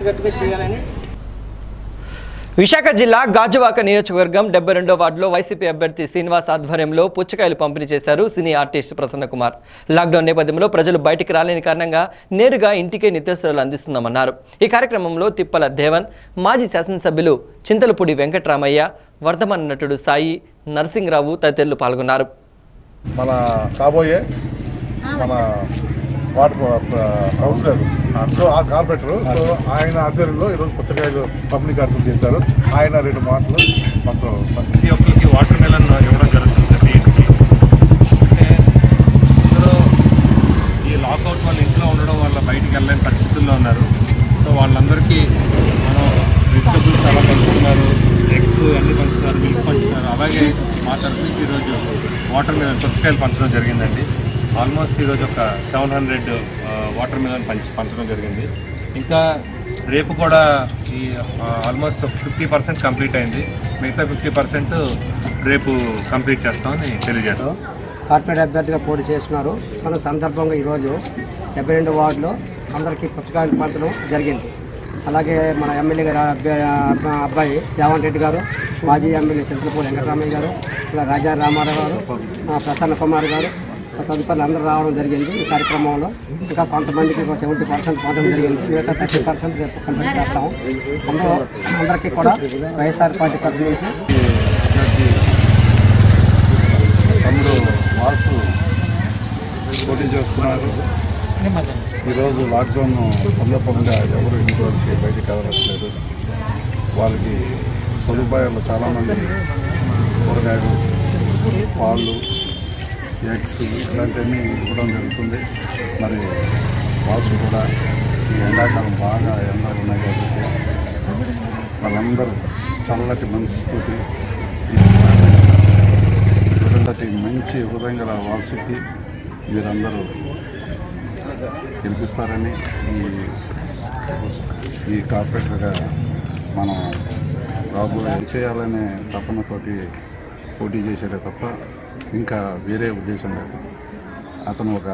గట్టిగా చేయాలని విశాఖ జిల్లా గాజువాక నియోజకవర్గం డెబ్బై రెండో వార్డులో వైసీపీ అభ్యర్థి శ్రీనివాస్ ఆధ్వర్యంలో పుచ్చకాయలు పంపిణీ చేశారు cine artist Prasanna Kumar lockdown నేపథ్యంలో ప్రజలు బయటికి రాలేని కారణంగా నేరుగా ఇంటికే నిత్యావసరాలు అందిస్తున్నామన్నారు ఈ కార్యక్రమంలో తిప్పల దేవన్ మాజీ శాసనసభ్యులు చింతలపూడి వెంకట్రామయ్య వర్ధమాన నటుడు సాయి నరసింహరావు తదితరులు పాల్గొన్నారు మన కాబోయే మన వాటర్ కౌన్సిలర్ సో ఆ కార్పొరేటర్ సో ఆయన ఆధ్వర్యంలో ఈరోజు పుచ్చకాయలు పంపిణీ కార్యక్రమం చేశారు ఆయన రెండు మాటలు మాకు ప్రతి ఒక్కరికి వాటర్ మెలన్ ఇవ్వడం జరుగుతుంది ప్రతి ఇంటికి అంటే అందరూ ఈ లాకౌట్ వల్ల ఇంట్లో ఉండడం వల్ల బయటికి వెళ్ళలేని పరిస్థితుల్లో ఉన్నారు సో వాళ్ళందరికీ మనం వెజిటబుల్స్ అలా పంచుతున్నారు ఎగ్స్ అన్ని పంచుతున్నారు మిల్క్ పంచుతున్నారు అలాగే మా తరఫు నుంచి ఈరోజు వాటర్ మిలన్ పుచ్చకాయలు పంచడం జరిగిందండి ఆల్మోస్ట్ ఈరోజు ఒక సెవెన్ హండ్రెడ్ వాటర్ మిలన్ పంచి పంచడం జరిగింది ఇంకా రేపు కూడా ఈ ఆల్మోస్ట్ ఫిఫ్టీ పర్సెంట్ కంప్లీట్ అయింది మిగతా ఫిఫ్టీ పర్సెంట్ రేపు కంప్లీట్ చేస్తామని తెలియజేస్తాం కార్పొరేట్ అభ్యర్థిగా పోటీ చేస్తున్నారు మన సందర్భంగా ఈరోజు డెబ్బై రెండు వార్డులో అందరికీ పుస్తకాలు పంచడం జరిగింది అలాగే మన ఎమ్మెల్యే గారు అబ్బా- అబ్బాయి జగన్ రెడ్డి గారు మాజీ ఎమ్మెల్యే చింతలపూడి వెంకటరామయ్య గారు ఇలా రాజా రామారావు గారు ఆ, ప్రసన్న కుమార్ గారు తదుపరి అందరూ రావడం జరిగింది ఈ కార్యక్రమంలో ఇంకా కొంతమందికి సెవెంటీ పర్సెంట్ పంచడం జరిగింది మిగతా థర్టీ పర్సెంట్ రేపు కంప్లీట్ చేస్తాము అందరూ అందరికీ కూడా వైఎస్ఆర్ పార్టీ తరఫు నుంచి అభ్యర్థి తమ్ముడు వాసు పోటీ చేస్తున్నారు ఈరోజు లాక్డౌన్ సందర్భంగా ఎవరు ఇంట్లోకి బయటికి వెళ్ళట్లేదు వాళ్ళకి సదుపాయాలు చాలామంది కూరగాయలు పాలు ఎగ్స్ ఇలాంటివన్నీ ఇవ్వడం జరుగుతుంది మరి వాసు కూడా ఈ ఎండాకాలం బాగా ఎండలు ఉన్నాయి కాబట్టి వాళ్ళందరూ చల్లటి మనసుతోటి ఇలాంటి మంచి హృదయం గల వాసుకి మీరందరూ గెలిపిస్తారని ఈ ఈ కార్పొరేటర్గా మనం రాబోయే చేయాలనే తపనతోటి పోటీ చేసేదే తప్ప ఇంకా వేరే ఉద్దేశం లేదు అతను ఒక